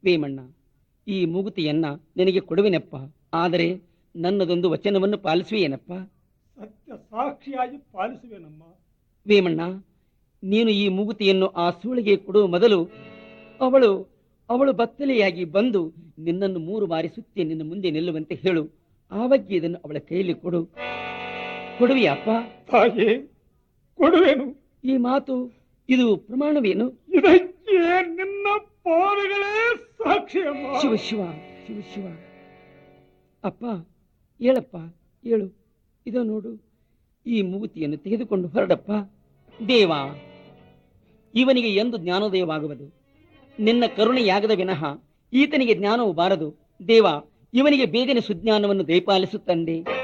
ವೇಮಣ್ಣ ಈ ಮೂಗುತಿಯನ್ನ ನಿನಗೆ ಕೊಡುವೆನಪ್ಪ ಆದರೆ ನನ್ನದೊಂದು ವಚನವನ್ನು ಪಾಲಿಸುವೇನಪ್ಪ ಸತ್ಯ ಸಾಕ್ಷಿಯಾಗಿ ಪಾಲಿಸುವೆನಮ್ಮ ವೇಮಣ್ಣ ನೀನು ಈ ಮೂಗುತಿಯನ್ನು ಆ ಸೂಳಿಗೆ ಕೊಡುವ ಮೊದಲು ಅವಳು ಅವಳು ಬತ್ತಲೆಯಾಗಿ ಬಂದು ನಿನ್ನನ್ನು ಮೂರು ಬಾರಿ ಸುತ್ತಿ ನಿನ್ನ ಮುಂದೆ ನಿಲ್ಲುವಂತೆ ಹೇಳು ಆವಾಗ ಇದನ್ನು ಅವಳ ಕೈಯಲ್ಲಿ ಕೊಡು ಕೊಡುವಿಯಪ್ಪ ತಾಯಿ ಕೊಡುವೆನು ಈ ಮಾತು ಇದು ಪ್ರಮಾಣವೇನು ಇದಕ್ಕೆ ನಿನ್ನ ಪಾದಗಳೇ ಸಾಕ್ಷಿಯಮ್ಮ ಶಿವ ಶಿವ ಶಿವ ಶಿವ ಅಪ್ಪ ಹೇಳಪ್ಪ ಹೇಳು ಇದೋ ನೋಡು ಈ ಮೂಗುತಿಯನ್ನು ತೆಗೆದುಕೊಂಡು ಹೊರಡಪ್ಪ ದೇವ ಇವನಿಗೆ ಎಂದು ಜ್ಞಾನೋದಯವಾಗುವುದು ನಿನ್ನ ಕರುಣೆಯಾಗದ ವಿನಃ ಈತನಿಗೆ ಜ್ಞಾನವು ಬಾರದು ದೇವ ಇವನಿಗೆ ಬೇಗನೆ ಸುಜ್ಞಾನವನ್ನು ದಯಪಾಲಿಸುತ್ತಂದೆ